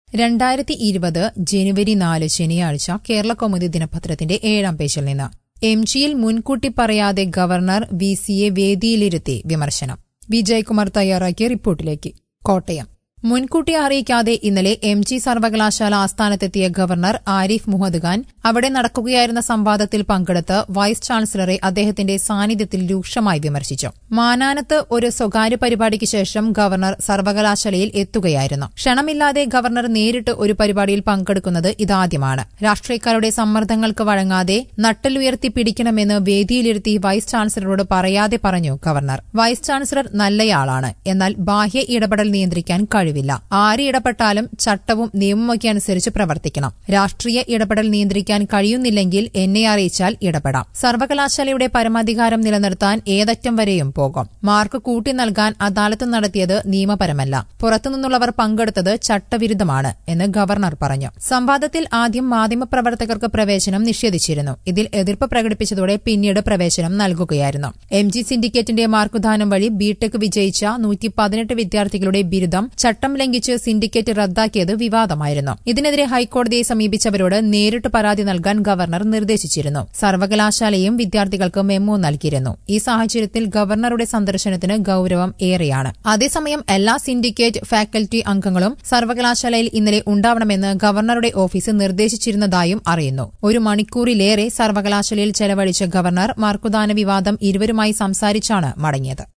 രണ്ടായിരത്തി ഇരുപത് ജനുവരി നാല് ശനിയാഴ്ച കേരള കൗമുദി ദിനപത്രത്തിന്റെ ഏഴാം പേജിൽ നിന്ന് എം ജിയിൽ മുൻകൂട്ടി പറയാതെ ഗവർണർ വി സിയെ വേദിയിലിരുത്തി വിമർശനം വിജയകുമാർ തയ്യാറാക്കിയ റിപ്പോർട്ടിലേക്ക് കോട്ടയം മുൻകൂട്ടി അറിയിക്കാതെ ഇന്നലെ എം ജി സർവകലാശാല ആസ്ഥാനത്തെത്തിയ ഗവർണർ ആരിഫ് മുഹമ്മദ് ഖാൻ അവിടെ നടക്കുകയായിരുന്ന സംവാദത്തിൽ പങ്കെടുത്ത് വൈസ് ചാൻസലറെ അദ്ദേഹത്തിന്റെ സാന്നിധ്യത്തിൽ രൂക്ഷമായി വിമർശിച്ചു മാനാനത്ത് ഒരു സ്വകാര്യ പരിപാടിക്ക് ശേഷം ഗവർണർ സർവകലാശാലയിൽ എത്തുകയായിരുന്നു ക്ഷണമില്ലാതെ ഗവർണർ നേരിട്ട് ഒരു പരിപാടിയിൽ പങ്കെടുക്കുന്നത് ഇതാദ്യമാണ് രാഷ്ട്രീയക്കാരുടെ സമ്മർദ്ദങ്ങൾക്ക് വഴങ്ങാതെ നട്ടലുയർത്തി പിടിക്കണമെന്ന് വേദിയിലിരുത്തി വൈസ് ചാൻസലറോട് പറയാതെ പറഞ്ഞു ഗവർണർ വൈസ് ചാൻസലർ നല്ലയാളാണ് എന്നാൽ ബാഹ്യ ഇടപെടൽ നിയന്ത്രിക്കാൻ കഴിവില്ല ആര് ഇടപെട്ടാലും ചട്ടവും നിയമമൊക്കെ അനുസരിച്ച് പ്രവർത്തിക്കണം രാഷ്ട്രീയ ഇടപെടൽ നിയന്ത്രിക്കാൻ കഴിയുന്നില്ലെങ്കിൽ എന്നെ അറിയിച്ചാൽ ഇടപെടാം സർവകലാശാലയുടെ പരമാധികാരം നിലനിർത്താൻ ഏതറ്റം വരെയും പോകും മാർക്ക് കൂട്ടി നൽകാൻ അദാലത്ത് നടത്തിയത് നിയമപരമല്ല പുറത്തുനിന്നുള്ളവർ പങ്കെടുത്തത് ചട്ടവിരുദ്ധമാണ് എന്ന് ഗവർണർ പറഞ്ഞു സംവാദത്തിൽ ആദ്യം മാധ്യമപ്രവർത്തകർക്ക് പ്രവേശനം നിഷേധിച്ചിരുന്നു ഇതിൽ എതിർപ്പ് പ്രകടിപ്പിച്ചതോടെ പിന്നീട് പ്രവേശനം നൽകുകയായിരുന്നു എം ജി സിൻഡിക്കേറ്റിന്റെ മാർക്കുദാനം വഴി ബിടെക് വിജയിച്ച നൂറ്റി പതിനെട്ട് വിദ്യാർത്ഥികളുടെ ബിരുദം ചട്ടം ലംഘിച്ച് സിൻഡിക്കേറ്റ് റദ്ദാക്കിയത് വിവാദമായിരുന്നു ഇതിനെതിരെ ഹൈക്കോടതിയെ സമീപിച്ചവരോട് നേരിട്ട് പരാതി നൽകാൻ ഗവർണർ നിർദ്ദേശിച്ചിരുന്നു സർവകലാശാലയും വിദ്യാർത്ഥികൾക്ക് മെമ്മോ നൽകിയിരുന്നു ഈ സാഹചര്യത്തിൽ ഗവർണറുടെ സന്ദർശനത്തിന് ഗൌരവം ഏറെയാണ് അതേസമയം എല്ലാ സിൻഡിക്കേറ്റ് ഫാക്കൽറ്റി അംഗങ്ങളും സർവകലാശാലയിൽ ഇന്നലെ ഉണ്ടാവണമെന്ന് ഗവർണറുടെ ഓഫീസ് നിർദ്ദേശിച്ചിരുന്നതായും അറിയുന്നു ഒരു മണിക്കൂറിലേറെ സർവകലാശാലയിൽ ചെലവഴിച്ച ഗവർണർ മാർക്കുദാന വിവാദം ഇരുവരുമായി സംസാരിച്ചാണ് മടങ്ങിയത്